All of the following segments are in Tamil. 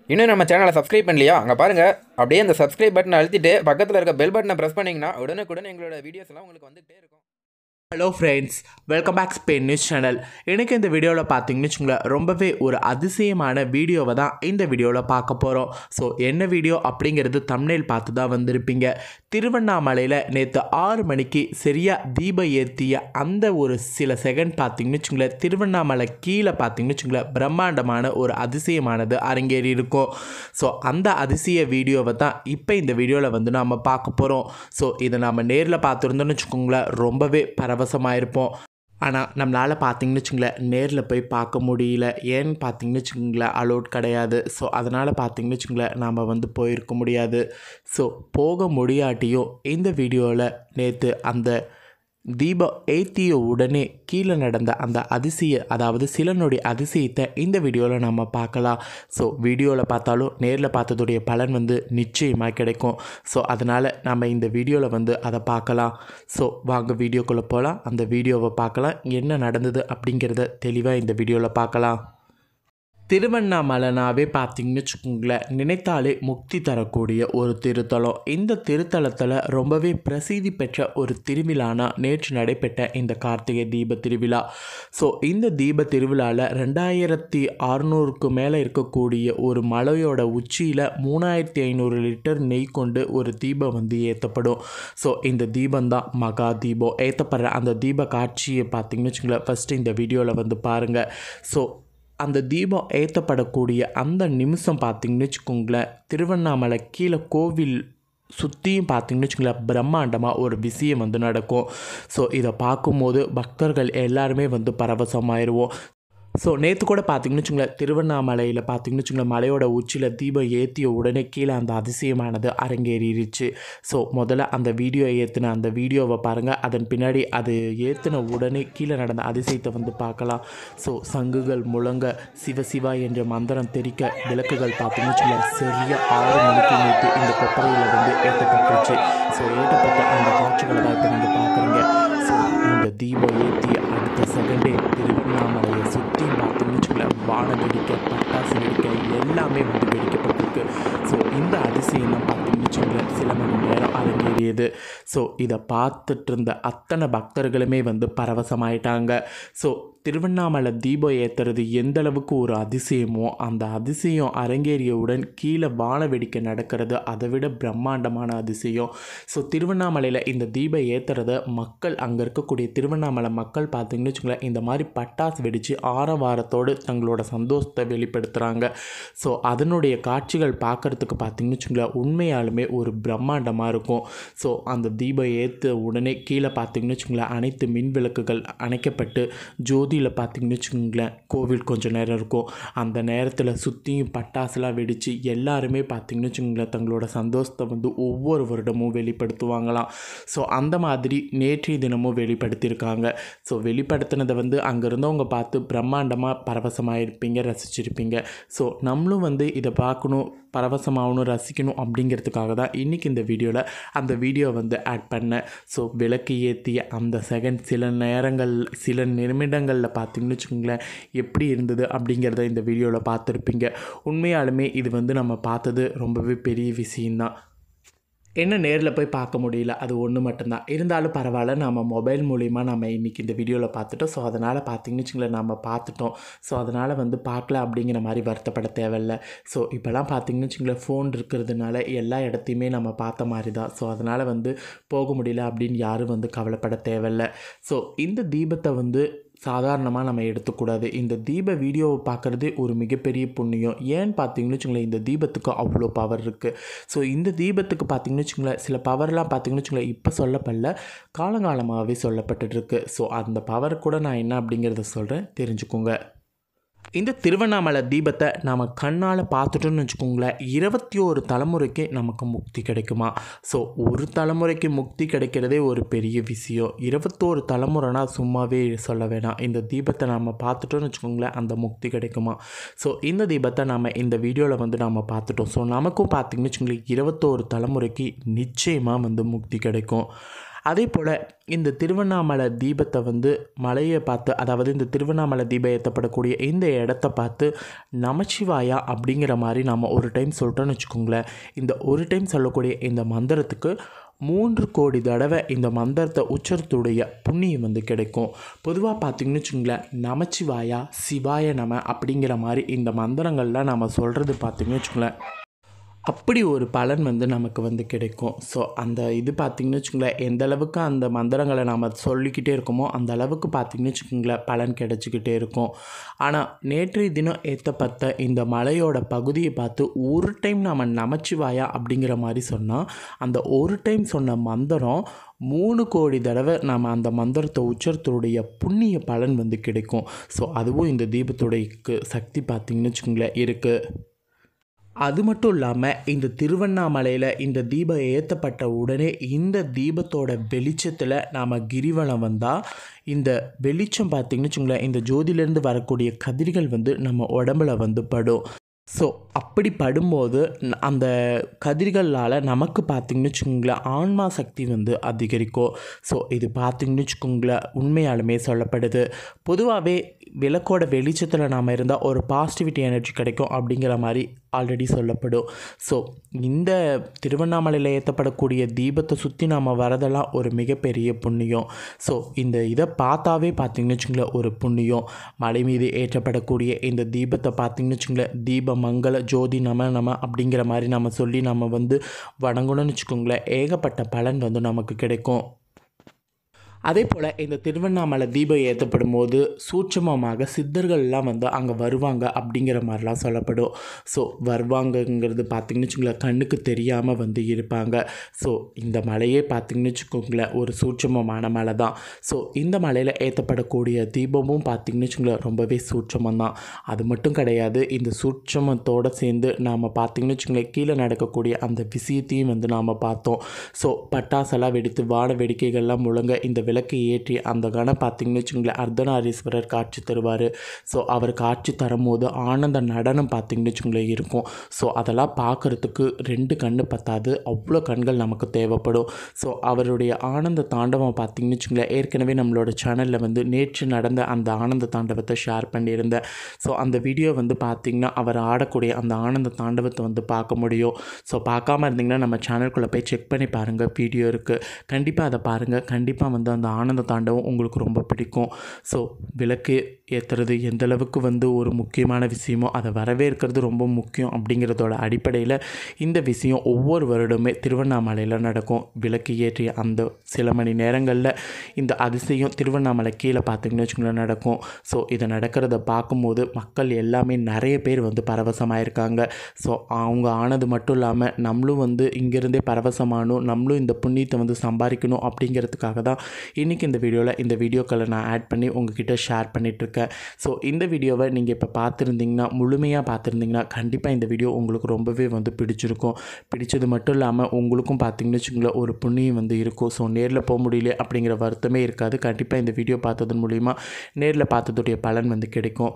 இன்னும் நம்ம சேனலை சப்ஸ்கிரைப் பண்ணலையா அங்கே பாருங்கள் அப்படியே அந்த சப்ஸ்கிரைப் பட்டனை அழுத்திட்டு பக்கத்தில் இருக்க பெல் பட்டனை ப்ரெஸ் பண்ணிங்கன்னா உடனுக்குடன் எங்களோட வீடியோஸ் எல்லாம் உங்களுக்கு வந்துகிட்டே இருக்கும் hello friends welcome back Spain news channel எனக்கு இந்த வீடியோவில் பார்த்தீங்கன்னு வச்சுங்களேன் ரொம்பவே ஒரு அதிசயமான வீடியோவை தான் இந்த வீடியோவில் பார்க்க போகிறோம் ஸோ என்ன வீடியோ அப்படிங்கிறது தம்னேல் பார்த்து தான் வந்திருப்பீங்க திருவண்ணாமலையில் நேற்று ஆறு மணிக்கு சரியாக தீபம் ஏற்றிய அந்த ஒரு சில செகண்ட் பார்த்தீங்கன்னு வச்சுங்களேன் திருவண்ணாமலை கீழே பார்த்தீங்கன்னு வச்சுங்களேன் பிரம்மாண்டமான ஒரு அதிசயமானது அரங்கேறி இருக்கும் ஸோ அந்த அதிசய வீடியோவை தான் இப்போ இந்த வீடியோவில் வந்து நாம் பார்க்க போகிறோம் ஸோ இதை நம்ம நேரில் பார்த்துருந்தோம்னு வச்சுக்கோங்களேன் ரொம்பவே பரவசமாக இருப்போம் ஆனால் நம்மளால் பார்த்தீங்கன்னு வச்சுங்களேன் நேரில் போய் பார்க்க முடியல ஏன்னு பார்த்தீங்கன்னு வச்சுக்கோங்களேன் அலோட் கிடையாது ஸோ அதனால் பார்த்தீங்கன்னு வச்சுங்களேன் நாம் வந்து போயிருக்க முடியாது ஸோ போக முடியாட்டியும் இந்த வீடியோவில் நேற்று அந்த தீபம் ஏற்றிய உடனே கீழே நடந்த அந்த அதிசய அதாவது சில நொடி அதிசயத்தை இந்த வீடியோவில் நம்ம பார்க்கலாம் ஸோ வீடியோவில் பார்த்தாலும் நேரில் பார்த்ததுடைய பலன் வந்து நிச்சயமாக கிடைக்கும் ஸோ அதனால் நம்ம இந்த வீடியோவில் வந்து அதை பார்க்கலாம் ஸோ வாங்க வீடியோக்குள்ளே போகலாம் அந்த வீடியோவை பார்க்கலாம் என்ன நடந்தது அப்படிங்கிறத தெளிவாக இந்த வீடியோவில் பார்க்கலாம் திருவண்ணாமலைனாவே பார்த்தீங்கன்னு வச்சுக்கோங்களேன் நினைத்தாலே முக்தி தரக்கூடிய ஒரு திருத்தலம் இந்த திருத்தலத்தில் ரொம்பவே பிரசித்தி பெற்ற ஒரு திருவிழானா நேற்று நடைபெற்ற இந்த கார்த்திகை தீப திருவிழா ஸோ இந்த தீப திருவிழாவில் ரெண்டாயிரத்தி அறுநூறுக்கு மேலே இருக்கக்கூடிய ஒரு மலையோட உச்சியில் மூணாயிரத்தி ஐநூறு லிட்டர் நெய் கொண்டு ஒரு தீபம் வந்து ஏற்றப்படும் ஸோ இந்த தீபம் தான் மகா தீபம் ஏற்றப்படுற அந்த தீப காட்சியை பார்த்தீங்கன்னு வச்சுங்களேன் ஃபஸ்ட்டு இந்த வீடியோவில் வந்து பாருங்கள் ஸோ அந்த தீபம் ஏற்றப்படக்கூடிய அந்த நிமிஷம் பார்த்தீங்கன்னு வச்சுக்கோங்களேன் திருவண்ணாமலை கீழே கோவில் சுற்றியும் பார்த்தீங்கன்னு வச்சுங்களேன் பிரம்மாண்டமாக ஒரு விஷயம் வந்து நடக்கும் ஸோ இதை பார்க்கும்போது பக்தர்கள் எல்லாருமே வந்து பரவசமாயிருவோம் ஸோ நேற்று கூட பார்த்தீங்கன்னு வச்சுங்களேன் திருவண்ணாமலையில் பார்த்தீங்கன்னு வச்சுங்களேன் மலையோட உச்சியில் தீபம் ஏற்றிய உடனே கீழே அந்த அதிசயமானது அரங்கேறிடுச்சு ஸோ முதல்ல அந்த வீடியோ ஏற்றின அந்த வீடியோவை பாருங்கள் அதன் பின்னாடி அது ஏற்றின உடனே கீழே நடந்த அதிசயத்தை வந்து பார்க்கலாம் ஸோ சங்குகள் முழங்க சிவ சிவா என்ற மந்திரம் தெரிக்க விளக்குகள் பார்த்தீங்கன்னு வச்சுங்களேன் சரியாக ஆறு மணிக்கு நேற்று இந்த கொப்பரையில் வந்து ஏற்றப்பட்டுச்சு ஸோ ஏற்றப்பட்ட அந்த காட்சிகளை தான் இப்போ நீங்கள் பார்க்குறீங்க ஸோ இந்த தீபம் ஏற்றி அடுத்த செகண்டே திருவண்ணாமலையை சுற்றி பார்த்தீங்கன்னு வச்சுக்கோங்களேன் வானம் வெடிக்க பட்டாசு வெடிக்க எல்லாமே வந்து வெடிக்கப்பட்டிருக்கு ஸோ இந்த அதிசயம் தான் பார்த்தீங்கன்னு வச்சுக்கோங்களேன் சில மணி நேரம் அரங்கேறியது ஸோ இதை பார்த்துட்டு இருந்த அத்தனை பக்தர்களுமே வந்து பரவசமாயிட்டாங்க ஸோ திருவண்ணாமலை தீபம் ஏற்றுறது எந்த அளவுக்கு ஒரு அதிசயமோ அந்த அதிசயம் அரங்கேறியவுடன் கீழே வான வெடிக்கை நடக்கிறது அதை விட பிரம்மாண்டமான அதிசயம் ஸோ திருவண்ணாமலையில் இந்த தீபம் ஏற்றுறத மக்கள் அங்கே இருக்கக்கூடிய திருவண்ணாமலை மக்கள் பார்த்தீங்கன்னு வச்சுங்களேன் இந்த மாதிரி பட்டாசு வெடித்து ஆரவாரத்தோடு தங்களோட சந்தோஷத்தை வெளிப்படுத்துகிறாங்க ஸோ அதனுடைய காட்சிகள் பார்க்குறதுக்கு பார்த்தீங்கன்னு வச்சுங்களேன் உண்மையாலுமே ஒரு பிரம்மாண்டமாக இருக்கும் ஸோ அந்த தீபம் ஏற்ற உடனே கீழே பார்த்தீங்கன்னு வச்சுங்களேன் அனைத்து மின் விளக்குகள் அணைக்கப்பட்டு ஜோதியில் பார்த்தீங்கன்னு வச்சுக்கோங்களேன் கோவில் கொஞ்சம் நேரம் இருக்கும் அந்த நேரத்தில் சுற்றியும் பட்டாசுலாம் வெடித்து எல்லாருமே பார்த்தீங்கன்னு வச்சுக்கோங்களேன் தங்களோட சந்தோஷத்தை வந்து ஒவ்வொரு வருடமும் வெளிப்படுத்துவாங்களாம் ஸோ அந்த மாதிரி நேற்றைய தினமும் வெளிப்படுத்தியிருக்காங்க ஸோ வெளிப்படுத்தினதை வந்து அங்கே இருந்தவங்க பார்த்து பிரம்மாண்டமாக பரவசமாக இருப்பீங்க ரசிச்சிருப்பீங்க ஸோ நம்மளும் வந்து இதை பார்க்கணும் பரவசமாகணும் ரசிக்கணும் அப்படிங்கிறதுக்காக தான் இன்றைக்கி இந்த வீடியோவில் அந்த வீடியோ வந்து ஆட் பண்ணேன் ஸோ விளக்கு ஏற்றிய அந்த செகண்ட் சில நேரங்கள் சில நிமிடங்களில் பார்த்தீங்கன்னு வச்சுக்கோங்களேன் எப்படி இருந்தது அப்படிங்கிறத இந்த வீடியோவில் பார்த்துருப்பீங்க உண்மையாலுமே இது வந்து நம்ம பார்த்தது ரொம்பவே பெரிய விஷயந்தான் என்ன நேரில் போய் பார்க்க முடியல அது ஒன்று மட்டும்தான் இருந்தாலும் பரவாயில்ல நம்ம மொபைல் மூலிமா நம்ம இன்றைக்கி இந்த வீடியோவில் பார்த்துட்டோம் ஸோ அதனால் பார்த்தீங்கன்னு வச்சுங்களேன் நம்ம பார்த்துட்டோம் ஸோ அதனால் வந்து பார்க்கல அப்படிங்கிற மாதிரி வருத்தப்பட தேவையில்ல ஸோ இப்போலாம் பார்த்தீங்கன்னு வச்சுங்களேன் ஃபோன் இருக்கிறதுனால எல்லா இடத்தையுமே நம்ம பார்த்த மாதிரி தான் ஸோ அதனால் வந்து போக முடியல அப்படின்னு யாரும் வந்து கவலைப்பட தேவையில்ல ஸோ இந்த தீபத்தை வந்து சாதாரணமாக நம்ம எடுத்துக்கூடாது இந்த தீப வீடியோவை பார்க்குறதே ஒரு மிகப்பெரிய புண்ணியம் ஏன்னு பார்த்தீங்கன்னு வச்சுங்களேன் இந்த தீபத்துக்கு அவ்வளோ பவர் இருக்குது ஸோ இந்த தீபத்துக்கு பார்த்தீங்கன்னு வச்சுங்களேன் சில பவர்லாம் பார்த்தீங்கன்னு வச்சுங்களேன் இப்போ சொல்லப்படல காலங்காலமாகவே சொல்லப்பட்டுருக்கு ஸோ அந்த பவர் கூட நான் என்ன அப்படிங்கிறத சொல்கிறேன் தெரிஞ்சுக்கோங்க இந்த திருவண்ணாமலை தீபத்தை நாம் கண்ணால் பார்த்துட்டோன்னு வச்சுக்கோங்களேன் இருபத்தி ஒரு தலைமுறைக்கு நமக்கு முக்தி கிடைக்குமா ஸோ ஒரு தலைமுறைக்கு முக்தி கிடைக்கிறதே ஒரு பெரிய விஷயம் இருபத்தோரு தலைமுறைனா சும்மாவே சொல்ல வேணாம் இந்த தீபத்தை நாம் பார்த்துட்டோன்னு வச்சுக்கோங்களேன் அந்த முக்தி கிடைக்குமா ஸோ இந்த தீபத்தை நாம் இந்த வீடியோவில் வந்து நாம் பார்த்துட்டோம் ஸோ நமக்கும் பார்த்திங்கன்னு வச்சுக்கோங்களேன் இருபத்தோரு தலைமுறைக்கு நிச்சயமாக வந்து முக்தி கிடைக்கும் அதே போல் இந்த திருவண்ணாமலை தீபத்தை வந்து மலையை பார்த்து அதாவது இந்த திருவண்ணாமலை தீபம் ஏற்றப்படக்கூடிய இந்த இடத்த பார்த்து நமச்சிவாயா அப்படிங்கிற மாதிரி நாம் ஒரு டைம் சொல்லிட்டோன்னு வச்சுக்கோங்களேன் இந்த ஒரு டைம் சொல்லக்கூடிய இந்த மந்திரத்துக்கு மூன்று கோடி தடவை இந்த மந்திரத்தை உச்சரத்துடைய புண்ணியம் வந்து கிடைக்கும் பொதுவாக பார்த்தீங்கன்னு வச்சுங்களேன் நமச்சிவாயா சிவாய நம அப்படிங்கிற மாதிரி இந்த மந்திரங்கள்லாம் நம்ம சொல்கிறது பார்த்தீங்கன்னு வச்சுங்களேன் அப்படி ஒரு பலன் வந்து நமக்கு வந்து கிடைக்கும் ஸோ அந்த இது பார்த்திங்கன்னு வச்சுக்கோங்களேன் எந்த அளவுக்கு அந்த மந்திரங்களை நாம் சொல்லிக்கிட்டே இருக்கோமோ அந்த அளவுக்கு பார்த்திங்கன்னு வச்சுக்கோங்களேன் பலன் கிடைச்சிக்கிட்டே இருக்கும் ஆனால் நேற்றைய தினம் ஏற்றப்பட்ட இந்த மலையோட பகுதியை பார்த்து ஒரு டைம் நாம் நமச்சிவாயா அப்படிங்கிற மாதிரி சொன்னால் அந்த ஒரு டைம் சொன்ன மந்திரம் மூணு கோடி தடவை நாம் அந்த மந்திரத்தை உச்சரத்துடைய புண்ணிய பலன் வந்து கிடைக்கும் ஸோ அதுவும் இந்த தீபத்துடைய சக்தி பார்த்திங்கன்னு வச்சுக்கோங்களேன் இருக்குது அது மட்டும் இல்லாமல் இந்த திருவண்ணாமலையில் இந்த தீபம் ஏற்றப்பட்ட உடனே இந்த தீபத்தோட வெளிச்சத்தில் நாம் கிரிவலம் வந்தால் இந்த வெளிச்சம் பார்த்திங்கன்னு வச்சுங்களேன் இந்த ஜோதியிலேருந்து வரக்கூடிய கதிர்கள் வந்து நம்ம உடம்புல வந்து படும் ஸோ அப்படி படும்போது ந- அந்த கதிர்களால் நமக்கு பார்த்திங்கன்னு வச்சுக்கோங்களேன் ஆன்மா சக்தி வந்து அதிகரிக்கும் ஸோ இது பார்த்திங்கன்னு வச்சுக்கோங்களேன் உண்மையாலுமே சொல்லப்படுது பொதுவாகவே விளக்கோட வெளிச்சத்தில் நாம் இருந்தால் ஒரு பாசிட்டிவிட்டி எனர்ஜி கிடைக்கும் அப்படிங்கிற மாதிரி ஆல்ரெடி சொல்லப்படும் ஸோ இந்த திருவண்ணாமலையில் ஏற்றப்படக்கூடிய தீபத்தை சுற்றி நாம் வரதெல்லாம் ஒரு மிகப்பெரிய புண்ணியம் ஸோ இந்த இதை பார்த்தாவே பார்த்திங்கன்னு வச்சுங்களேன் ஒரு புண்ணியம் மலை மீது ஏற்றப்படக்கூடிய இந்த தீபத்தை பார்த்திங்கன்னு வச்சுங்களேன் தீப மங்கள ஜோதி நம நம அப்படிங்கிற மாதிரி நம்ம சொல்லி நம்ம வந்து வணங்கணும்னு வச்சுக்கோங்களேன் ஏகப்பட்ட பலன் வந்து நமக்கு கிடைக்கும் அதே போல் இந்த திருவண்ணாமலை தீபம் ஏற்றப்படும் போது சூட்சமமாக சித்தர்கள்லாம் வந்து அங்கே வருவாங்க அப்படிங்கிற மாதிரிலாம் சொல்லப்படும் ஸோ வருவாங்கங்கிறது பார்த்திங்கன்னு வச்சுக்கோங்களேன் கண்ணுக்கு தெரியாமல் வந்து இருப்பாங்க ஸோ இந்த மலையே பார்த்திங்கன்னு வச்சுக்கோங்களேன் ஒரு சூட்சமமான மலை தான் ஸோ இந்த மலையில் ஏற்றப்படக்கூடிய தீபமும் பார்த்திங்கன்னு வச்சுக்கோங்களேன் ரொம்பவே சூட்சமம் தான் அது மட்டும் கிடையாது இந்த சூட்சமத்தோடு சேர்ந்து நாம் பார்த்திங்கன்னு வச்சுக்கோங்களேன் கீழே நடக்கக்கூடிய அந்த விஷயத்தையும் வந்து நாம் பார்த்தோம் ஸோ பட்டாசெல்லாம் வெடித்து வான வேடிக்கைகள்லாம் முழங்க இந்த விளக்கு ஏற்றி அந்த கணம் பார்த்திங்கன்னு வச்சுக்கோங்களேன் அர்த்தநாரீஸ்வரர் காட்சி தருவார் ஸோ அவர் காட்சி தரும்போது ஆனந்த நடனம் பார்த்திங்கன்னு வச்சுக்கோங்களேன் இருக்கும் ஸோ அதெல்லாம் பார்க்குறதுக்கு ரெண்டு கண்ணு பத்தாது அவ்வளோ கண்கள் நமக்கு தேவைப்படும் ஸோ அவருடைய ஆனந்த தாண்டவம் பார்த்திங்கன்னு வச்சுக்கோங்களேன் ஏற்கனவே நம்மளோட சேனலில் வந்து நேற்று நடந்த அந்த ஆனந்த தாண்டவத்தை ஷேர் பண்ணியிருந்தேன் ஸோ அந்த வீடியோ வந்து பார்த்திங்கன்னா அவர் ஆடக்கூடிய அந்த ஆனந்த தாண்டவத்தை வந்து பார்க்க முடியும் ஸோ பார்க்காம இருந்தீங்கன்னா நம்ம சேனலுக்குள்ளே போய் செக் பண்ணி பாருங்கள் வீடியோ இருக்குது கண்டிப்பாக அதை பாருங்கள் கண்டிப்பாக வந்து அந்த ஆனந்த தாண்டவம் உங்களுக்கு ரொம்ப பிடிக்கும் ஸோ விளக்கு ஏற்றுறது எந்த அளவுக்கு வந்து ஒரு முக்கியமான விஷயமோ அதை வரவேற்கிறது ரொம்ப முக்கியம் அப்படிங்கிறதோட அடிப்படையில் இந்த விஷயம் ஒவ்வொரு வருடமே திருவண்ணாமலையில் நடக்கும் விளக்கு ஏற்றிய அந்த சில மணி நேரங்களில் இந்த அதிசயம் திருவண்ணாமலை கீழே பார்த்தீங்கன்னு வச்சுக்கோங்களேன் நடக்கும் ஸோ இதை நடக்கிறத பார்க்கும்போது மக்கள் எல்லாமே நிறைய பேர் வந்து பரவசமாயிருக்காங்க ஸோ அவங்க ஆனது மட்டும் இல்லாமல் நம்மளும் வந்து இங்கேருந்தே பரவசமானும் நம்மளும் இந்த புண்ணியத்தை வந்து சம்பாதிக்கணும் அப்படிங்கிறதுக்காக தான் இன்றைக்கி இந்த வீடியோவில் இந்த வீடியோக்களை நான் ஆட் பண்ணி உங்ககிட்ட ஷேர் பண்ணிகிட்ருக்கேன் ஸோ இந்த வீடியோவை நீங்கள் இப்போ பார்த்துருந்தீங்கன்னா முழுமையாக பார்த்துருந்தீங்கன்னா கண்டிப்பாக இந்த வீடியோ உங்களுக்கு ரொம்பவே வந்து பிடிச்சிருக்கும் பிடிச்சது மட்டும் இல்லாமல் உங்களுக்கும் பார்த்தீங்கன்னு வச்சுங்களேன் ஒரு புண்ணியம் வந்து இருக்கும் ஸோ நேரில் போக முடியல அப்படிங்கிற வருத்தமே இருக்காது கண்டிப்பாக இந்த வீடியோ பார்த்ததன் மூலிமா நேரில் பார்த்ததுடைய பலன் வந்து கிடைக்கும்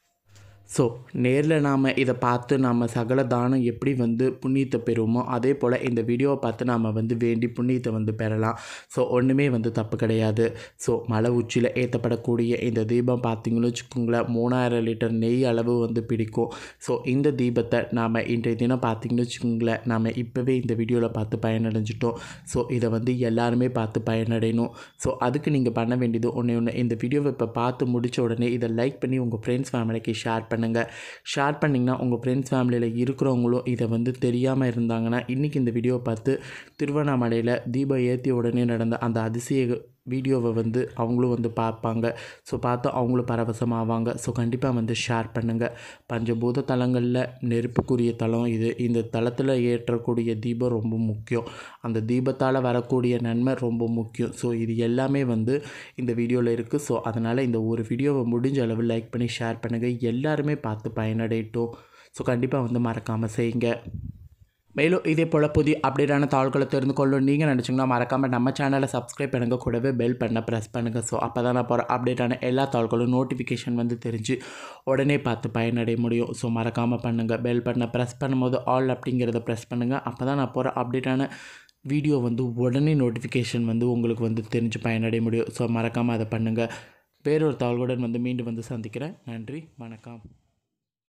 ஸோ நேரில் நாம் இதை பார்த்து நாம் சகல தானம் எப்படி வந்து புண்ணியத்தை பெறுவோமோ அதே போல் இந்த வீடியோவை பார்த்து நாம் வந்து வேண்டி புண்ணியத்தை வந்து பெறலாம் ஸோ ஒன்றுமே வந்து தப்பு கிடையாது ஸோ மலை உச்சியில் ஏற்றப்படக்கூடிய இந்த தீபம் பார்த்திங்கன்னு வச்சுக்கோங்களேன் மூணாயிரம் லிட்டர் நெய் அளவு வந்து பிடிக்கும் ஸோ இந்த தீபத்தை நாம் இன்றைய தினம் பார்த்திங்கன்னு வச்சுக்கோங்களேன் நாம் இப்போவே இந்த வீடியோவில் பார்த்து பயனடைஞ்சிட்டோம் ஸோ இதை வந்து எல்லாருமே பார்த்து பயனடையணும் ஸோ அதுக்கு நீங்கள் பண்ண வேண்டியது ஒன்று ஒன்று இந்த வீடியோவை இப்போ பார்த்து முடித்த உடனே இதை லைக் பண்ணி உங்கள் ஃப்ரெண்ட்ஸ் ஃபேமிலிக்கு ஷேர் பண்ணுங்கள் ஷேர் பண்ணிங்கன்னா உங்கள் ஃப்ரெண்ட்ஸ் ஃபேமிலியில் இருக்கிறவங்களும் இதை வந்து தெரியாமல் இருந்தாங்கன்னா இன்றைக்கி இந்த வீடியோவை பார்த்து திருவண்ணாமலையில் தீபம் ஏற்றிய உடனே நடந்த அந்த அதிசய வீடியோவை வந்து அவங்களும் வந்து பார்ப்பாங்க ஸோ பார்த்து அவங்களும் பரவசமாவாங்க ஸோ கண்டிப்பாக வந்து ஷேர் பண்ணுங்கள் பஞ்சபூத தலங்களில் நெருப்புக்குரிய தலம் இது இந்த தலத்தில் ஏற்றக்கூடிய தீபம் ரொம்ப முக்கியம் அந்த தீபத்தால் வரக்கூடிய நன்மை ரொம்ப முக்கியம் ஸோ இது எல்லாமே வந்து இந்த வீடியோவில் இருக்குது ஸோ அதனால் இந்த ஒரு வீடியோவை முடிஞ்ச அளவு லைக் பண்ணி ஷேர் பண்ணுங்கள் எல்லாருமே பார்த்து பயனடையட்டும் ஸோ கண்டிப்பாக வந்து மறக்காமல் செய்யுங்க மேலும் இதே போல் புதிய அப்டேட்டான தாள்களை தெரிந்து கொள்ளும் நீங்கள் நினச்சிங்கன்னா மறக்காமல் நம்ம சேனலை சப்ஸ்கிரைப் பண்ணுங்க கூடவே பெல் பண்ண ப்ரெஸ் பண்ணுங்கள் ஸோ அப்போ தான் நான் போகிற அப்டேட்டான எல்லா தாள்களும் நோட்டிஃபிகேஷன் வந்து தெரிஞ்சு உடனே பார்த்து பயனடைய முடியும் ஸோ மறக்காமல் பண்ணுங்கள் பெல் பண்ண ப்ரெஸ் பண்ணும்போது ஆல் அப்படிங்கிறத ப்ரெஸ் பண்ணுங்கள் அப்போ தான் நான் போகிற அப்டேட்டான வீடியோ வந்து உடனே நோட்டிஃபிகேஷன் வந்து உங்களுக்கு வந்து தெரிஞ்சு பயனடைய முடியும் ஸோ மறக்காமல் அதை பண்ணுங்கள் வேறொரு தகவலுடன் வந்து மீண்டும் வந்து சந்திக்கிறேன் நன்றி வணக்கம்